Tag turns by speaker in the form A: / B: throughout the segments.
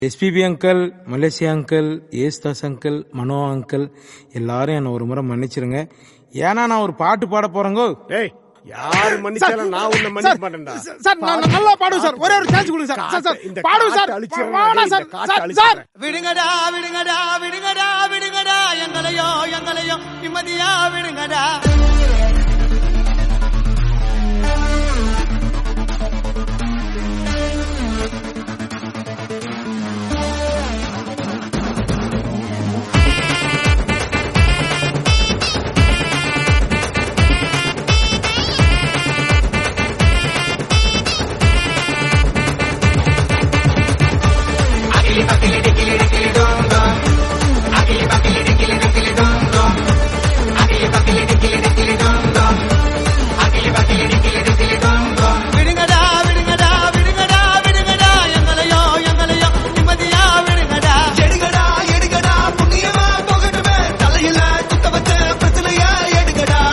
A: SPB uncle Malaysia uncle Yesudas uncle Mano uncle எல்லாரும் என்ன ஒரு முறை மன்னிச்சிருங்க ஏன்னா நான் ஒரு பாட்டு பாட போறேங்கோ
B: ஏய் யாரு மன்னிச்சாலும் நான் உன்னை மன்னிக்க மாட்டேன்டா
C: சார், சார் நான் நல்லா பாடுவேன் சார் ஒரே ஒரு சான்ஸ் கொடுங்க சார் சார் சார்
B: இந்த
C: பாடுவேன் சார்
B: காட்டை அழிச்சிடுறேன்
C: வாடா
B: இந்த
C: சார்
B: காட்டை
C: சார்
B: அழிச்சிடுறேன்.
C: சார்
D: விடுங்கடா விடுங்கடா விடுங்கடா விடுங்கடா எங்களையோ எங்களையோ நிம்மதியா விடுங்கடா விடுங்கடா விடுங்கடா விடுங்கடா விடுங்கடா எங்களையோ எங்களையோ நிம்மதியா விடுங்கடா எடுங்கடா எடுங்கடா புண்ணியமா போகட்டுமே தலையில குத்த வச்ச பிரச்சனையா எடுங்கடா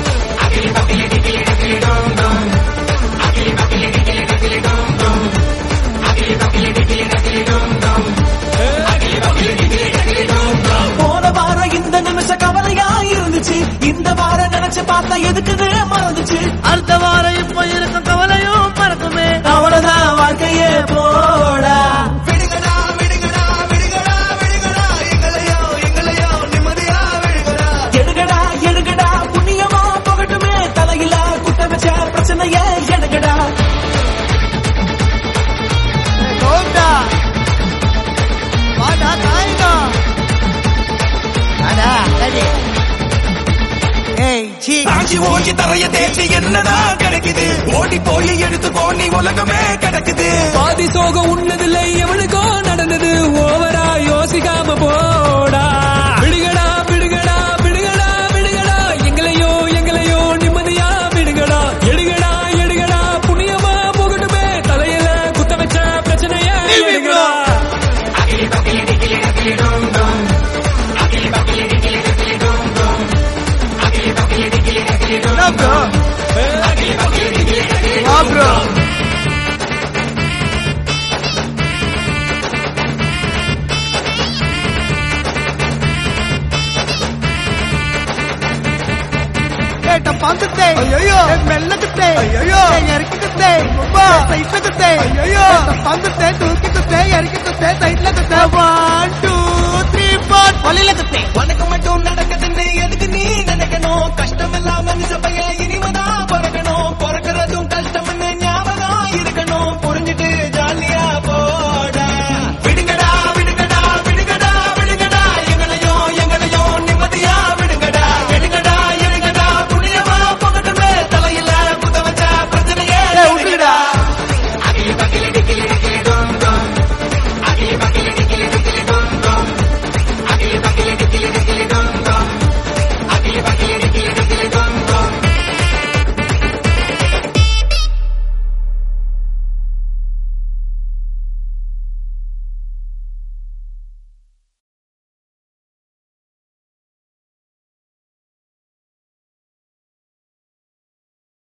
E: போன வாரம் இந்த நிமிஷ கவலையா இருந்துச்சு இந்த வாரம் நினைச்சு பார்த்தா எதுக்குது மறந்துச்சு
D: அடுத்த வாரம் இப்ப இருக்கும் கவலையும் பறக்குமே
E: அவ்வளவுதான் வாழ்க்கையே போடா
D: விடுங்கடா விடுங்கடா விடுங்கடா விடுங்கடா எங்களையோ எங்களையோ நிம்மதியா விடுங்கடா
E: எடுகடா எடுகடா புண்ணியமா போகட்டுமே தலையில குட்ட வச்ச பிரச்சனையே எடுகடா
D: கோட்டா வாடா தாய்டா அடா அடி ஏய் சீ
E: தாஞ்சி ஓஞ்சி தரைய தேய்ச்சி என்னடா கிடைக்குது ஓடி போய் எடுத்து கோணி உலகமே கிடக்குது பாதி சோகம் உன்னதில்லை எவனுக்கோ நடந்தது ஓவரா யோசிக்காம போடா விடுகடா விடுகடா விடுகடா விடுகடா எங்களையோ எங்களையோ நிம்மதியா விடுகடா எடுகடா எடுகடா புண்ணியமா போகட்டுமே தலையில குத்த வச்ச பிரச்சனைய எடுகடா
D: ப்ரோ வா ப்ரோ கேட்ட பாந்துட்டே ஐயோ மெல்லதுட்டே ஐயோ இறக்கிட்டுட்டே ரொம்ப சைட்லதுட்டே ஐயோ பாந்துட்டே தூக்கிட்டுட்டே இறக்கிட்டுட்டே சைட்லதுட்டே ஒன் டூ த்ரீ ஃபோர் வழியில துட்டே
E: உனக்கு மட்டும் நடக்குதுன்னு எதுக்கு நீ நினைக்கணும் கஷ்டம் எல்லாம் மனுஷ பையன் இனிமதான்